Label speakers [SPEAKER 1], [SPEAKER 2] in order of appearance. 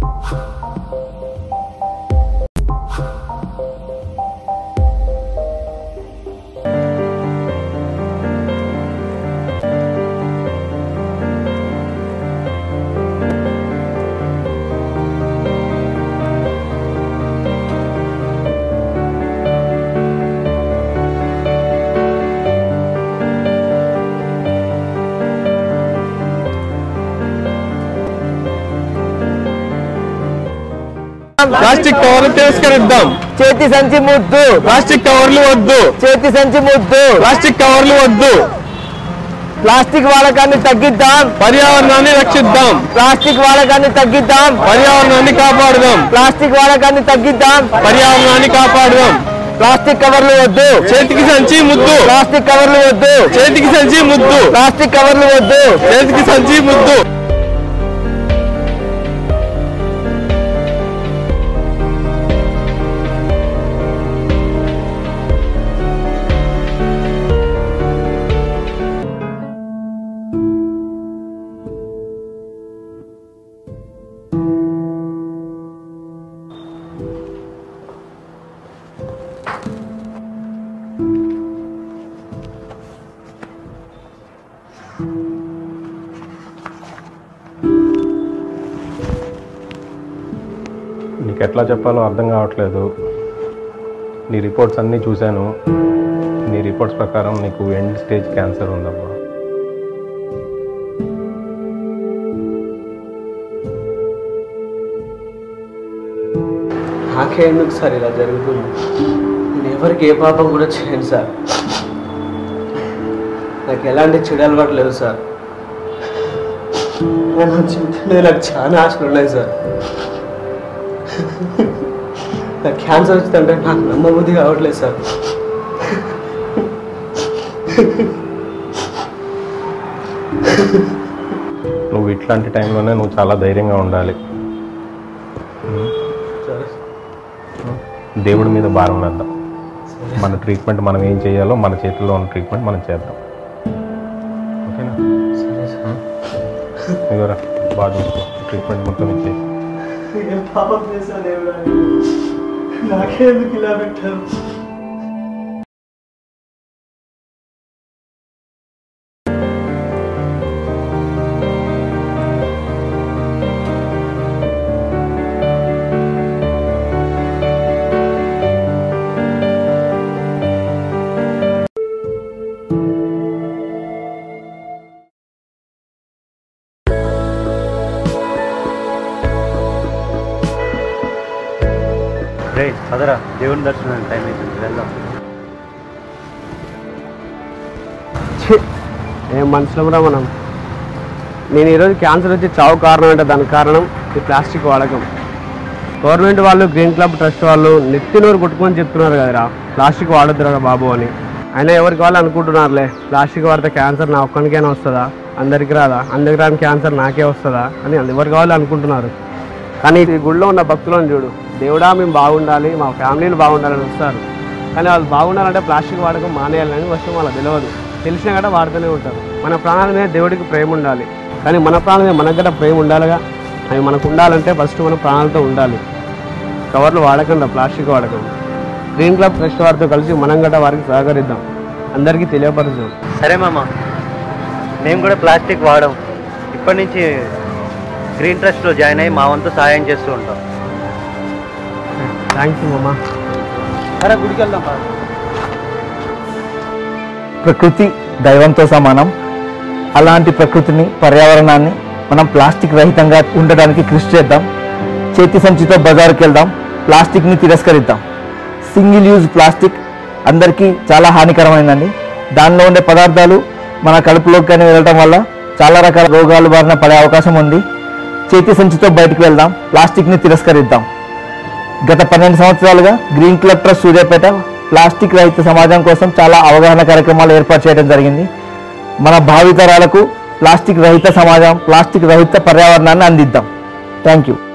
[SPEAKER 1] plastic కవర్లు తిరస్కరిద్దాం
[SPEAKER 2] చేతి సంచి ముద్దు
[SPEAKER 1] ప్లాస్టిక్ కవర్లు వద్దు
[SPEAKER 2] చేతి సంచి ముద్దు
[SPEAKER 1] ప్లాస్టిక్ కవర్లు వద్దు
[SPEAKER 2] ప్లాస్టిక్ వాడకాన్ని తగ్గిద్దాం
[SPEAKER 1] పర్యావరణాన్ని రక్షిద్దాం
[SPEAKER 2] ప్లాస్టిక్ వాడకాన్ని తగ్గిద్దాం
[SPEAKER 1] పర్యావరణాన్ని కాపాడుదాం
[SPEAKER 2] ప్లాస్టిక్ వాడకాన్ని తగ్గిద్దాం
[SPEAKER 1] పర్యావరణాన్ని కాపాడుదాం
[SPEAKER 2] ప్లాస్టిక్ కవర్లు వద్దు
[SPEAKER 1] చేతికి సంచి ముద్దు
[SPEAKER 2] ప్లాస్టిక్ కవర్లు వద్దు
[SPEAKER 1] చేతికి సంచి ముద్దు
[SPEAKER 2] ప్లాస్టిక్ కవర్లు వద్దు
[SPEAKER 1] చేతికి సంచి ముద్దు
[SPEAKER 3] నీకు ఎట్లా చెప్పాలో అర్థం కావట్లేదు నీ రిపోర్ట్స్ అన్నీ చూశాను నీ రిపోర్ట్స్ ప్రకారం నీకు ఎండ్ స్టేజ్ క్యాన్సర్ ఉందమ్మా
[SPEAKER 4] నాకే ఎందుకు సార్ ఇలా జరుగుతుంది నేను ఎవరికి ఏ పాపం కూడా చేయను సార్ నాకు ఎలాంటి చెడు అలవాటు లేవు సార్ నా జీవితం మీద నాకు చాలా ఆశలు ఉన్నాయి సార్ నాకు క్యాన్సర్ వచ్చిందంటే నాకు నమ్మబుద్ధి కావట్లేదు సార్
[SPEAKER 3] నువ్వు ఇట్లాంటి టైంలోనే నువ్వు చాలా ధైర్యంగా ఉండాలి
[SPEAKER 4] సరే
[SPEAKER 3] దేవుడి మీద భారం వేద్దాం మన ట్రీట్మెంట్ మనం ఏం చేయాలో మన చేతిలో ఉన్న ట్రీట్మెంట్ మనం చేద్దాం ఓకేనా
[SPEAKER 4] సరే సార్
[SPEAKER 3] ఇదిగోరా బాగా చూసుకో ట్రీట్మెంట్ మొత్తం ఇచ్చేసి
[SPEAKER 4] ఏం పాపం చేశాను దేవుడా నాకే ఎందుకు ఇలా పెట్టారు
[SPEAKER 5] రే పదరా దేవుని దర్శనానికి టైం అవుతుంది వెళ్దాం
[SPEAKER 4] ఏం మనుషులరా మనం నేను ఈరోజు క్యాన్సర్ వచ్చి చావు కారణం అంటే దానికి కారణం ఈ ప్లాస్టిక్ వాడకం గవర్నమెంట్ వాళ్ళు గ్రీన్ క్లబ్ ట్రస్ట్ వాళ్ళు నెత్తినూరు కొట్టుకొని చెప్తున్నారు కదరా ప్లాస్టిక్ వాడొద్దురా బాబు అని అయినా ఎవరికి వాళ్ళు అనుకుంటున్నారులే ప్లాస్టిక్ వాడితే క్యాన్సర్ నా ఒక్కనికైనా వస్తుందా అందరికి రాదా అందరికి రాని క్యాన్సర్ నాకే వస్తుందా అని ఎవరికి వాళ్ళు అనుకుంటున్నారు కానీ ఈ గుడిలో ఉన్న భక్తులను చూడు దేవుడా మేము బాగుండాలి మా ఫ్యామిలీలు బాగుండాలని వస్తారు కానీ వాళ్ళు బాగుండాలంటే ప్లాస్టిక్ వాడకం మానేయాలని వస్తే వాళ్ళకి తెలియదు తెలిసినా కూడా వాడుతూనే ఉంటారు మన ప్రాణాల మీద దేవుడికి ప్రేమ ఉండాలి కానీ మన ప్రాణాల మీద మనకు కూడా ప్రేమ ఉండాలిగా అవి మనకు ఉండాలంటే ఫస్ట్ మన ప్రాణాలతో ఉండాలి కవర్లు వాడకుండా ప్లాస్టిక్ వాడకండి గ్రీన్ క్లబ్ ట్రస్ట్ వారితో కలిసి మనం కూడా వారికి సహకరిద్దాం అందరికీ తెలియపరచుదాం
[SPEAKER 5] సరే మామ మేము కూడా ప్లాస్టిక్ వాడం ఇప్పటి నుంచి గ్రీన్ ట్రస్ట్లో జాయిన్ అయ్యి మా వంతు సహాయం చేస్తూ ఉంటాం
[SPEAKER 4] థ్యాంక్ యూ మమ్మా
[SPEAKER 5] సరే గుడికి వెళ్దాం
[SPEAKER 2] ప్రకృతి దైవంతో సమానం అలాంటి ప్రకృతిని పర్యావరణాన్ని మనం ప్లాస్టిక్ రహితంగా ఉండడానికి కృషి చేద్దాం చేతి సంచితో బజారుకి వెళ్దాం ప్లాస్టిక్ని తిరస్కరిద్దాం సింగిల్ యూజ్ ప్లాస్టిక్ అందరికీ చాలా హానికరమైందండి దానిలో ఉండే పదార్థాలు మన కడుపులోకి కానీ వెళ్ళడం వల్ల చాలా రకాల రోగాలు బారిన పడే అవకాశం ఉంది చేతి సంచితో బయటికి వెళ్దాం ప్లాస్టిక్ని తిరస్కరిద్దాం గత పన్నెండు సంవత్సరాలుగా green club trust Suryapet plastic రహిత సమాజం కోసం చాలా అవగాహన కార్యక్రమాలు ఏర్పాటు చేయడం జరిగింది మన భావితరాలకు ప్లాస్టిక్ రహిత సమాజం ప్లాస్టిక్ రహిత పర్యావరణాన్ని అందిద్దాం థ్యాంక్ యూ